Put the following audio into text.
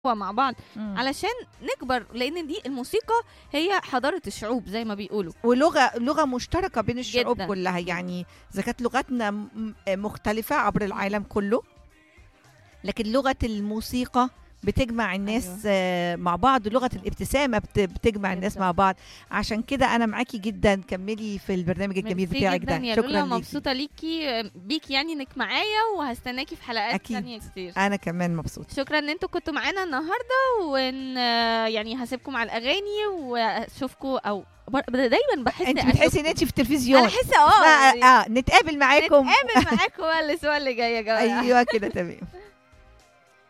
مع بعض مم. علشان نكبر لان دي الموسيقى هي حضاره الشعوب زي ما بيقولوا ولغه لغه مشتركه بين الشعوب جداً. كلها يعني اذا كانت لغتنا م- مختلفه عبر العالم كله لكن لغه الموسيقى بتجمع الناس أيوة. آه، مع بعض ولغه الابتسامه بت- بتجمع الناس جداً. مع بعض عشان كده انا معاكي جدا كملي في البرنامج الجميل ميرسي بتاعك جدا ده يا شكرا لولا ليكي مبسوطه ليكي بيكي يعني انك معايا وهستناكي في حلقات أكيد. تانية كتير انا كمان مبسوطه شكرا ان انتوا كنتوا معانا النهارده وان يعني هسيبكم على الاغاني واشوفكم او بر- دايما بحس انت أشوفكم. بتحسي ان انت في التلفزيون انا احس اه اه, يعني آه نتقابل معاكم نتقابل معاكم بقى الاسبوع اللي جاي يا جماعه ايوه كده تمام